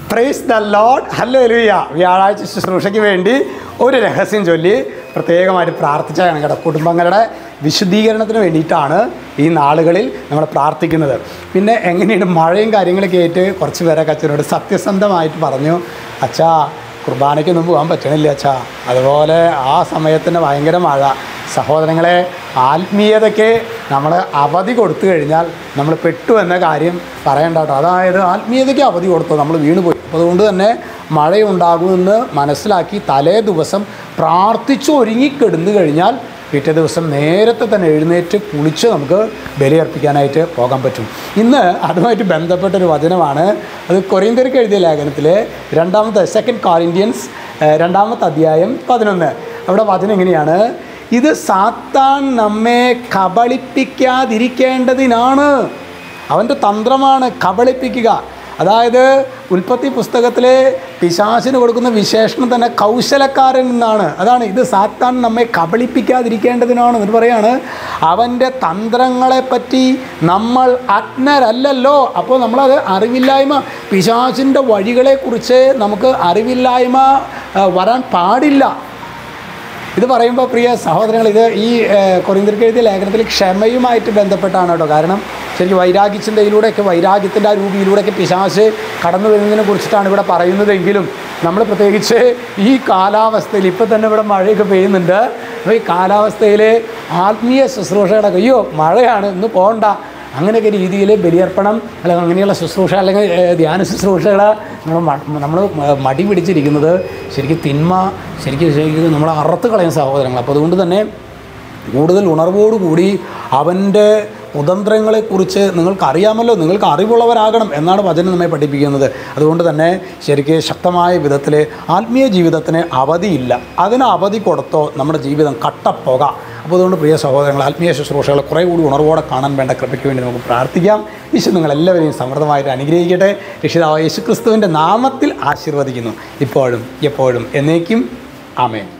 praise the load hallelujah വ്യാഴാഴ്ച ശുശ്രൂഷയ്ക്ക് വേണ്ടി ഒരു രഹസ്യം ചൊല്ലി പ്രത്യേകമായിട്ട് പ്രാർത്ഥിച്ചാണ് കേട്ടോ കുടുംബങ്ങളുടെ വിശുദ്ധീകരണത്തിന് വേണ്ടിയിട്ടാണ് ഈ നാളുകളിൽ നമ്മൾ പ്രാർത്ഥിക്കുന്നത് പിന്നെ എങ്ങനെയാണ് മഴയും കാര്യങ്ങളൊക്കെ ആയിട്ട് കുറച്ച് പേരൊക്കെ അച്ഛനോട് സത്യസന്ധമായിട്ട് പറഞ്ഞു അച്ഛാ കുർബാനയ്ക്കൊന്നും പോകാൻ പറ്റണില്ല അച്ഛാ അതുപോലെ ആ സമയത്തിന് ഭയങ്കര മഴ സഹോദരങ്ങളെ ആത്മീയതയ്ക്ക് നമ്മൾ അവധി കൊടുത്തു കഴിഞ്ഞാൽ നമ്മൾ പെട്ടു എന്ന കാര്യം പറയണ്ട കേട്ടോ അതായത് ആത്മീയതയ്ക്ക് അവധി കൊടുത്തു നമ്മൾ വീണുപോയി അപ്പോൾ അതുകൊണ്ട് തന്നെ മഴയുണ്ടാകുമെന്ന് മനസ്സിലാക്കി തലേ ദിവസം പ്രാർത്ഥിച്ച് ഒരുങ്ങിക്കിടന്നു കഴിഞ്ഞാൽ പിറ്റേ ദിവസം നേരത്തെ തന്നെ എഴുന്നേറ്റ് കുളിച്ച് നമുക്ക് ബലിയർപ്പിക്കാനായിട്ട് പോകാൻ പറ്റും ഇന്ന് അതുമായിട്ട് ബന്ധപ്പെട്ടൊരു വചനമാണ് അത് കൊറിയന്തർക്ക് എഴുതിയ ലേഖനത്തിൽ രണ്ടാമത്തെ സെക്കൻഡ് കോറിന്ത്യൻസ് രണ്ടാമത്തെ അധ്യായം പതിനൊന്ന് അവിടെ വചനം എങ്ങനെയാണ് ഇത് സാത്താൻ നമ്മെ കബളിപ്പിക്കാതിരിക്കേണ്ടതിനാണ് അവൻ്റെ തന്ത്രമാണ് കബളിപ്പിക്കുക അതായത് ഉൽപ്പത്തി പുസ്തകത്തിലെ പിശാചിന് കൊടുക്കുന്ന വിശേഷണം തന്നെ കൗശലക്കാരൻ എന്നാണ് അതാണ് ഇത് സാത്താൻ നമ്മെ കബളിപ്പിക്കാതിരിക്കേണ്ടതിനാണ് എന്ന് പറയാണ് അവൻ്റെ തന്ത്രങ്ങളെപ്പറ്റി നമ്മൾ അജ്ഞരല്ലല്ലോ അപ്പോൾ നമ്മളത് അറിവില്ലായ്മ പിശാചിൻ്റെ വഴികളെക്കുറിച്ച് നമുക്ക് അറിവില്ലായ്മ ആ, വരാൻ പാടില്ല ഇത് പറയുമ്പോൾ പ്രിയ സഹോദരങ്ങൾ ഇത് ഈ കൊറിന്തിർക്ക് എഴുതിയ ലേഖനത്തിൽ ക്ഷമയുമായിട്ട് ബന്ധപ്പെട്ടാണ് കേട്ടോ കാരണം ശരിക്കും വൈരാഗ്യത്തിൻ്റെയിലൂടെയൊക്കെ വൈരാഗ്യത്തിൻ്റെ ആ രൂപയിലൂടെയൊക്കെ പിശാശ് കടന്നു വരുന്നതിനെ കുറിച്ചിട്ടാണ് ഇവിടെ പറയുന്നതെങ്കിലും നമ്മൾ പ്രത്യേകിച്ച് ഈ കാലാവസ്ഥയിൽ ഇപ്പം തന്നെ ഇവിടെ മഴയൊക്കെ പെയ്യുന്നുണ്ട് അപ്പോൾ ഈ കാലാവസ്ഥയിൽ ആത്മീയ ശുശ്രൂഷകളൊക്കെ അയ്യോ മഴയാണ് ഇന്ന് പോകണ്ട അങ്ങനെയൊക്കെ രീതിയിൽ ബലിയർപ്പണം അല്ലെങ്കിൽ അങ്ങനെയുള്ള ശുശ്രൂഷ അല്ലെങ്കിൽ ഏഹ്, ധ്യാന ശുശ്രൂഷകൾ നമ്മൾ നമ്മൾ മടി പിടിച്ചിരിക്കുന്നത് ശരിക്കും തിന്മ ശരിക്കും ശരിക്കും നമ്മൾ അറുത്ത് കളയുന്ന സഹോദരങ്ങൾ അപ്പോൾ അതുകൊണ്ട് തന്നെ കൂടുതൽ ഉണർവോടുകൂടി അവൻ്റെ കുതന്ത്രങ്ങളെക്കുറിച്ച് നിങ്ങൾക്ക് അറിയാമല്ലോ നിങ്ങൾക്ക് അറിവുള്ളവരാകണം എന്നാണ് വചനം നമ്മെ പഠിപ്പിക്കുന്നത് അതുകൊണ്ട് തന്നെ ശരിക്കും ശക്തമായ വിധത്തിൽ ആത്മീയ ജീവിതത്തിന് അവധിയില്ല അതിന് അവധി കൊടുത്തോ നമ്മുടെ ജീവിതം കട്ടപ്പോക അപ്പോൾ അതുകൊണ്ട് പ്രിയ സഹോദരങ്ങൾ ആത്മീയ ശുശ്രൂഷകൾ കുറേ കൂടി ഉണർവോടെ കാണാൻ വേണ്ട കൃപയ്ക്ക് വേണ്ടി നമുക്ക് പ്രാർത്ഥിക്കാം ഈശോ നിങ്ങളെല്ലാവരെയും സമൃദ്ധമായിട്ട് അനുഗ്രഹിക്കട്ടെ രക്ഷിതാവ് യേശുക്രിസ്തുവിൻ്റെ നാമത്തിൽ ആശീർവദിക്കുന്നു ഇപ്പോഴും എപ്പോഴും എന്നേക്കും ആമേൻ